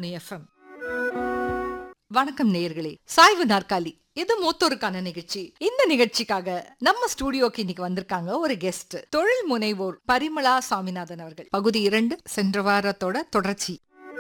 மூணு எஃப்எம் வணக்கம் நேயர்களே சாய்வு நாற்காலி இது மூத்தோருக்கான நிகழ்ச்சி இந்த நிகழ்ச்சிக்காக நம்ம ஸ்டூடியோக்கு இன்னைக்கு வந்திருக்காங்க ஒரு கெஸ்ட் தொழில் முனைவோர் பரிமளா சாமிநாதன் அவர்கள் பகுதி இரண்டு சென்ற வாரத்தோட தொடர்ச்சி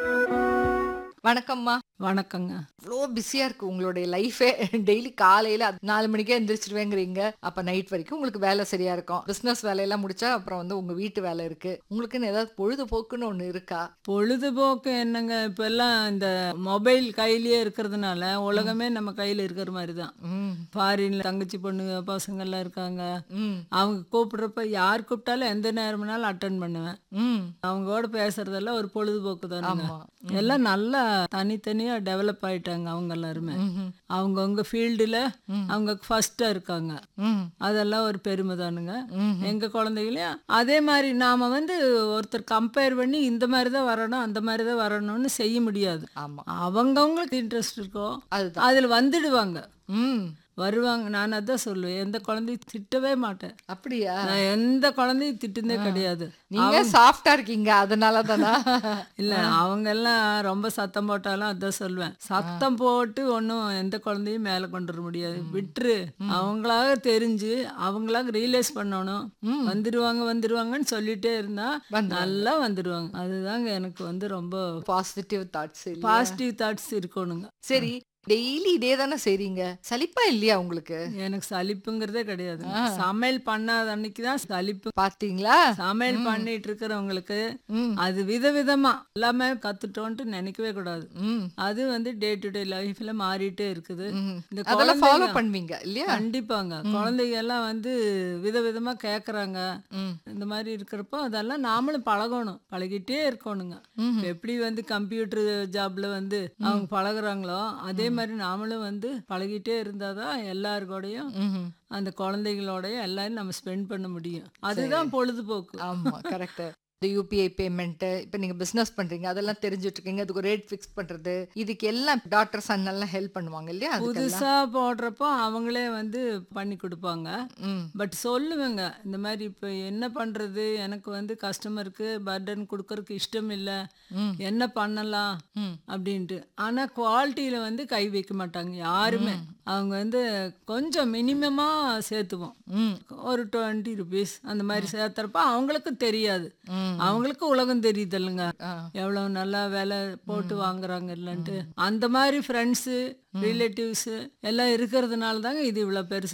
வணக்கம்மா வணக்கங்க இவ்வளோ பிஸியா இருக்கு உங்களுடைய லைஃபே டெய்லி காலையில நாலு மணிக்கே எந்திரிச்சிருவேங்கிறீங்க அப்ப நைட் வரைக்கும் உங்களுக்கு வேலை சரியா இருக்கும் பிசினஸ் வேலையெல்லாம் முடிச்சா அப்புறம் வந்து உங்க வீட்டு வேலை இருக்கு உங்களுக்குன்னு ஏதாவது பொழுதுபோக்குன்னு ஒண்ணு இருக்கா பொழுதுபோக்கு என்னங்க இப்பெல்லாம் இந்த மொபைல் கையிலேயே இருக்கிறதுனால உலகமே நம்ம கையில இருக்கிற மாதிரி தான் ம் ஃபாரின்ல தங்கச்சி பொண்ணுங்க பசங்கள்லாம் இருக்காங்க ம் அவங்க கூப்பிடுறப்ப யார் கூப்பிட்டாலும் எந்த நேரம்னாலும் அட்டன் பண்ணுவேன் ம் அவங்களோட பேசுறதெல்லாம் ஒரு பொழுதுபோக்கு தானுங்க ஆமா எல்லாம் நல்லா தனித்தனியா டெவலப் ஆயிட்டாங்க அவங்க எல்லாருமே ம்ஹும். அவங்கவுங்க ஃபீல்டுல அவங்க ஃபர்ஸ்டா இருக்காங்க ம் அதெல்லாம் ஒரு பெருமை தானுங்க ம் எங்க குழந்தைகளையும் அதே மாதிரி நாம வந்து ஒருத்தர் கம்பேர் பண்ணி இந்த மாதிரி தான் வரணும் அந்த மாதிரி தான் வரணும்னு செய்ய முடியாது ஆமா அவங்கவுங்களுக்கு இன்ட்ரெஸ்ட் இருக்கோ அதுதான் அதுல வந்துடுவாங்க ம் வருவாங்க நான் அதான் சொல்லுவேன் எந்த குழந்தையும் திட்டவே மாட்டேன் அப்படியா நான் எந்த குழந்தையும் திட்டுனதே கிடையாது நீங்க சாஃப்டா இருக்கீங்க அதனால தானா இல்ல அவங்க எல்லாம் ரொம்ப சத்தம் போட்டாலும் அதான் சொல்லுவேன் சத்தம் போட்டு ஒன்றும் எந்த குழந்தையும் மேலே கொண்டு வர முடியாது விட்டுரு அவங்களாக தெரிஞ்சு அவங்களாக ரியலைஸ் பண்ணணும் வந்துடுவாங்க வந்துடுவாங்கன்னு சொல்லிட்டே இருந்தா நல்லா வந்துடுவாங்க அதுதாங்க எனக்கு வந்து ரொம்ப பாசிட்டிவ் தாட்ஸ் பாசிட்டிவ் தாட்ஸ் இருக்கணுங்க சரி டெய்லி இதே தானே செய்றீங்க சலிப்பா இல்லையா உங்களுக்கு எனக்கு சலிப்புங்கிறதே கிடையாது சமையல் பண்ணாத அன்னைக்கு தான் சலிப்பு பாத்தீங்களா சமையல் பண்ணிட்டு இருக்கிறவங்களுக்கு ம் அது விதவிதமா எல்லாமே கத்துட்டோன்ட்டு நினைக்கவே கூடாது ம் அது வந்து டே டு டே லைஃப்ல மாறிட்டே இருக்குது ம். இந்த அதெல்லாம் ஃபாலோ குழந்தைங்க- பண்ணுவீங்க இல்லையா கண்டிப்பாங்க குழந்தைங்க எல்லாம் வந்து விதவிதமா கேக்குறாங்க ம் இந்த மாதிரி இருக்கிறப்போ அதெல்லாம் நாமளும் பழகணும் பழகிட்டே இருக்கணுங்க இப்ப எப்படி வந்து கம்ப்யூட்டர் ஜாப்ல வந்து அவங்க பழகுறாங்களோ அதே மாதிரி நாமளும் வந்து பழகிட்டே இருந்தாதான் எல்லாரு கூடயும் ம்ஹும். அந்த குழந்தைகளோடய எல்லாரும் நம்ம ஸ்பெண்ட் பண்ண முடியும் அதுதான் பொழுதுபோக்கு ஆமா கரெக்ட் இந்த யூபிஐ பேமெண்ட் இப்போ நீங்க பிசினஸ் பண்றீங்க அதெல்லாம் தெரிஞ்சுட்டு இருக்கீங்க அதுக்கு ரேட் ஃபிக்ஸ் பண்றது இதுக்கு எல்லாம் டாக்டர் சன் எல்லாம் ஹெல்ப் பண்ணுவாங்க இல்லையா அதுக்கெல்லாம் புதுசா போடுறப்போ அவங்களே வந்து பண்ணி கொடுப்பாங்க ம் பட் சொல்லுவேங்க இந்த மாதிரி இப்போ என்ன பண்ணுறது எனக்கு வந்து கஸ்டமருக்கு பர்டன் கொடுக்கறதுக்கு இஷ்டம் இல்லை ம். என்ன பண்ணலாம் ம். அப்படின்ட்டு ஆனால் குவாலிட்டியில் வந்து கை வைக்க மாட்டாங்க யாருமே அவங்க வந்து கொஞ்சம் மினிமமாக சேர்த்துவோம் ம் ஒரு டுவெண்ட்டி ருபீஸ் அந்த மாதிரி சேர்த்துறப்ப அவங்களுக்கு தெரியாது ம். அவங்களுக்கு உலகம் தெரியுது இல்லைங்க ஆ. எவ்வளவு நல்லா வேலை போட்டு வாங்குறாங்க இல்லைன்ட்டு அந்த மாதிரி ஃப்ரெண்ட்ஸு ரிலேட்டிவ்ஸு எல்லாம் இருக்கிறதுனால தாங்க இது இவ்வளோ பெருசு